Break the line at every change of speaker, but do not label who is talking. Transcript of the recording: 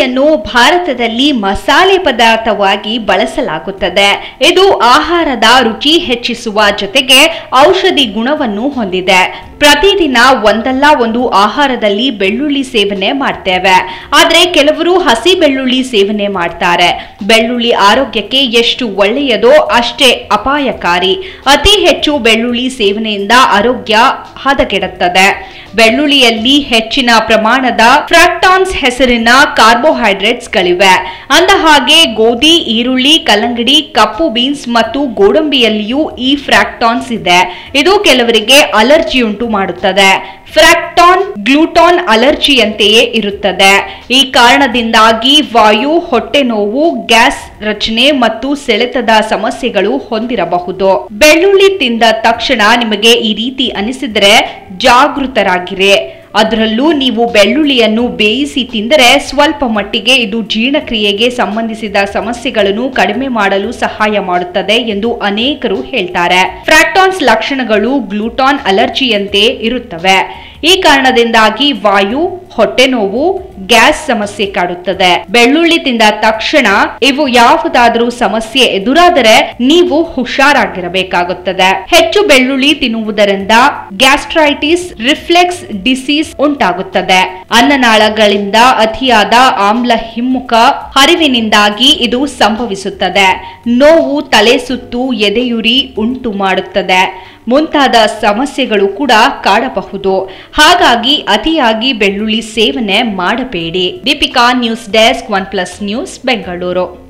ಬೆಳ್ಳುಳ್ಳಿಯನ್ನು ಭಾರತದಲ್ಲಿ ಮಸಾಲೆ ಪದಾರ್ಥವಾಗಿ ಬಳಸಲಾಗುತ್ತದೆ ಇದು ಆಹಾರದ ರುಚಿ ಹೆಚ್ಚಿಸುವ ಜೊತೆಗೆ ಔಷಧಿ ಗುಣವನ್ನು ಹೊಂದಿದೆ ಪ್ರತಿದಿನ ಒಂದಲ್ಲ ಒಂದು ಆಹಾರದಲ್ಲಿ ಬೆಳ್ಳುಳ್ಳಿ ಸೇವನೆ ಮಾಡ್ತೇವೆ ಆದ್ರೆ ಕೆಲವರು ಹಸಿ ಬೆಳ್ಳುಳ್ಳಿ ಸೇವನೆ ಮಾಡ್ತಾರೆ ಬೆಳ್ಳುಳ್ಳಿ ಆರೋಗ್ಯಕ್ಕೆ ಎಷ್ಟು ಒಳ್ಳೆಯದೋ ಅಷ್ಟೇ ಅಪಾಯಕಾರಿ ಅತಿ ಹೆಚ್ಚು ಬೆಳ್ಳುಳ್ಳಿ ಸೇವನೆಯಿಂದ ಆರೋಗ್ಯ ಹದಗೆಡುತ್ತದೆ ಬೆಳ್ಳುಳ್ಳಿಯಲ್ಲಿ ಹೆಚ್ಚಿನ ಪ್ರಮಾಣದ ಫ್ರಾಕ್ಟಾನ್ಸ್ ಹೆಸರಿನ ಕಾರ್ಬೋಹೈಡ್ರೇಟ್ಸ್ ಗಳಿವೆ ಅಂದ ಹಾಗೆ ಗೋಧಿ ಈರುಳ್ಳಿ ಕಲ್ಲಂಗಡಿ ಕಪ್ಪು ಬೀನ್ಸ್ ಮತ್ತು ಗೋಡಂಬಿಯಲ್ಲಿಯೂ ಈ ಫ್ರಾಕ್ಟಾನ್ಸ್ ಇದೆ ಇದು ಕೆಲವರಿಗೆ ಅಲರ್ಜಿ ಉಂಟು ಮಾಡುತ್ತದೆ ಫ್ರಾಕ್ಟಾನ್ ಗ್ಲೂಟಾನ್ ಅಲರ್ಜಿಯಂತೆಯೇ ಇರುತ್ತದೆ ಈ ಕಾರಣದಿಂದಾಗಿ ವಾಯು ಹೊಟ್ಟೆ ನೋವು ಗ್ಯಾಸ್ ರಚನೆ ಮತ್ತು ಸೆಳೆತದ ಸಮಸ್ಯೆಗಳು ಹೊಂದಿರಬಹುದು ಬೆಳ್ಳುಳ್ಳಿ ತಿಂದ ತಕ್ಷಣ ನಿಮಗೆ ಈ ರೀತಿ ಅನಿಸಿದರೆ ಜಾಗೃತರಾಗಿರಿ ಅದರಲ್ಲೂ ನೀವು ಬೆಳ್ಳುಳ್ಳಿಯನ್ನು ಬೇಯಿಸಿ ತಿಂದರೆ ಸ್ವಲ್ಪ ಮಟ್ಟಿಗೆ ಇದು ಜೀರ್ಣಕ್ರಿಯೆಗೆ ಸಂಬಂಧಿಸಿದ ಸಮಸ್ಯೆಗಳನ್ನು ಕಡಿಮೆ ಮಾಡಲು ಸಹಾಯ ಮಾಡುತ್ತದೆ ಎಂದು ಅನೇಕರು ಹೇಳ್ತಾರೆ ಫ್ರಾಕ್ಟಾನ್ಸ್ ಲಕ್ಷಣಗಳು ಗ್ಲೂಟಾನ್ ಅಲರ್ಜಿಯಂತೆ ಇರುತ್ತವೆ ಈ ಕಾರಣದಿಂದಾಗಿ ವಾಯು ಹೊಟ್ಟೆ ನೋವು ಗ್ಯಾಸ್ ಸಮಸ್ಯೆ ಕಾಡುತ್ತದೆ ಬೆಳ್ಳುಳ್ಳಿ ತಿಂದ ತಕ್ಷಣ ಇವು ಯಾವುದಾದರೂ ಸಮಸ್ಯೆ ಎದುರಾದರೆ ನೀವು ಹುಷಾರಾಗಿರಬೇಕಾಗುತ್ತದೆ ಹೆಚ್ಚು ಬೆಳ್ಳುಳ್ಳಿ ತಿನ್ನುವುದರಿಂದ ಗ್ಯಾಸ್ಟ್ರೈಟಿಸ್ ರಿಫ್ಲೆಕ್ಸ್ ಡಿಸೀಸ್ ಉಂಟಾಗುತ್ತದೆ ಅನ್ನನಾಳಗಳಿಂದ ಅತಿಯಾದ ಆಮ್ಲ ಹಿಮ್ಮುಖ ಹರಿವಿನಿಂದಾಗಿ ಇದು ಸಂಭವಿಸುತ್ತದೆ ನೋವು ತಲೆ ಸುತ್ತು ಎದೆಯುರಿ ಉಂಟು ಮಾಡುತ್ತದೆ ಮುಂತಾದ ಸಮಸ್ಯೆಗಳು ಕೂಡ ಕಾಡಬಹುದು ಹಾಗಾಗಿ ಅತಿಯಾಗಿ ಬೆಳ್ಳುಳ್ಳಿ ಸೇವನೆ ಮಾಡಬೇಡಿ Deepika news desk one plus news Bengaluru